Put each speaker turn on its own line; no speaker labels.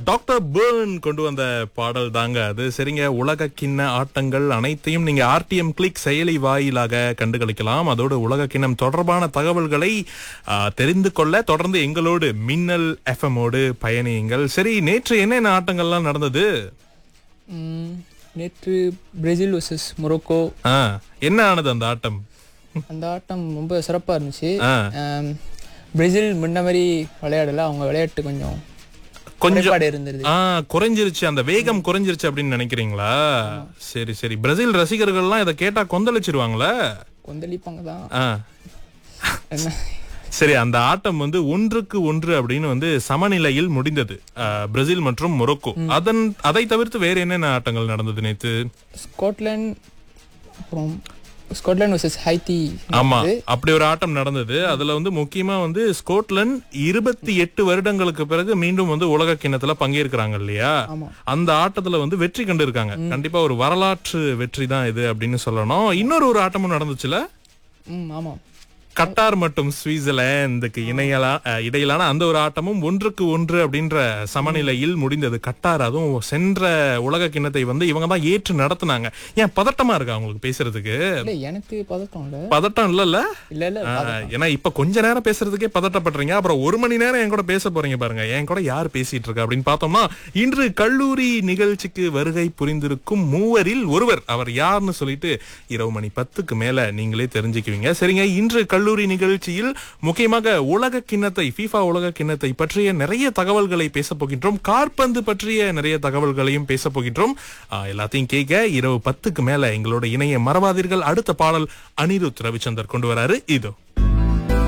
Doctor burn கொண்டு வந்த பாடல் தாங்க அது சரிங்க உலக கிண்ண ஆட்டங்கள் அனைத்தையும் நீங்க ஆர்டிஎம் கிளிக் செயலி வாயிலாக கண்டுகளிக்கலாம் அதோடு உலக கிண்ணம் தொடர்பான தகவல்களை ஆ, தெரிந்து கொள்ள தொடர்ந்து எங்களோடு மின்னல் எஃப்எம்மோடு பயணியுங்கள் சரி நேற்று என்னென்ன ஆட்டங்கள்லாம் நடந்தது
ம், நேற்று பிரேசில் vs மொரோக்கோ
ஆ, என்ன ஆனது அந்த ஆட்டம்
அந்த ஆட்டம் ரொம்ப சிறப்பாக இருந்துச்சு
ஆ.
ஆம், பிரேசில் முன்ன மாதிரி விளையாடல அவங்க விளையாட்டு கொஞ்சம்
கொஞ்சம்
குறைபாடு இருந்தது
ஆ குறைஞ்சிருச்சு அந்த வேகம் குறைஞ்சிருச்சு அப்படின்னு நினைக்கிறீங்களா சரி சரி பிரேசில் ரசிகர்கள்லாம் இதை கேட்டா கொந்தளிச்சிருவாங்களா
கொந்தளிப்பாங்க தான்
ஆ
என்ன
சரி அந்த ஆட்டம் வந்து ஒன்றுக்கு ஒன்று அப்படின்னு வந்து சமநிலையில் முடிந்தது அஹ், பிரேசில் மற்றும் மொரோக்கோ அதன் அதை தவிர்த்து வேற என்னென்ன ஆட்டங்கள் நடந்தது நேத்து
ஸ்காட்லாந்து அப்புறம் ஸ்காட்லாந்து vs ஹைத்தி
ஆமா அப்படி ஒரு ஆட்டம் நடந்தது அதுல வந்து முக்கியமா வந்து ஸ்கொட்லாந்து இருபத்தி எட்டு வருடங்களுக்கு பிறகு மீண்டும் வந்து உலக கிண்ணத்துல பங்கேற்கிறாங்க இல்லையா
ஆமா.
அந்த ஆட்டத்துல வந்து வெற்றி கண்டு இருக்காங்க கண்டிப்பா ஒரு வரலாற்று வெற்றி தான் இது அப்படின்னு சொல்லணும் இன்னொரு ஒரு ஆட்டமும் நடந்துச்சுல
ம் ஆமாம்
கட்டார் மற்றும் சுவிட்சர்லாந்துக்கு இணையலா அஹ், இடையிலான அந்த ஒரு ஆட்டமும் ஒன்றுக்கு ஒன்று அப்படின்ற சமநிலையில் முடிந்தது கட்டார் அதுவும் சென்ற உலக கிண்ணத்தை வந்து இவங்க தான் ஏற்று நடத்துனாங்க ஏன் பதட்டமா இருக்கா அவங்களுக்கு பேசுறதுக்கு
இல்லை எனக்கு பதட்டம் இல்லை
பதட்டம் இல்லல்ல
இல்லை இல்லை
ஆஹ், ஏன்னா இப்ப கொஞ்ச நேரம் பேசுறதுக்கே பதட்டப்படுறீங்க அப்புறம் ஒரு மணி நேரம் என் கூட பேச போறீங்க பாருங்க என் கூட யார் பேசிட்டு இருக்கா அப்படின்னு பார்த்தோம்னா இன்று கல்லூரி நிகழ்ச்சிக்கு வருகை புரிந்திருக்கும் மூவரில் ஒருவர் அவர் யாருன்னு சொல்லிட்டு இரவு மணி பத்துக்கு மேல நீங்களே தெரிஞ்சுக்குவீங்க சரிங்க இன்று கல்லூரி நிகழ்ச்சியில் முக்கியமாக உலக கிண்ணத்தை FIFA உலக கிண்ணத்தை பற்றிய நிறைய தகவல்களை பேச போகின்றோம் கார்பந்து பற்றிய நிறைய தகவல்களையும் பேச போகின்றோம் ஆஹ், எல்லாத்தையும் கேட்க இரவு பத்துக்கு மேல எங்களோட இணைய மறவாதீர்கள் அடுத்த பாடல் அனிருத் ரவிச்சந்தர் கொண்டு வராரு இதோ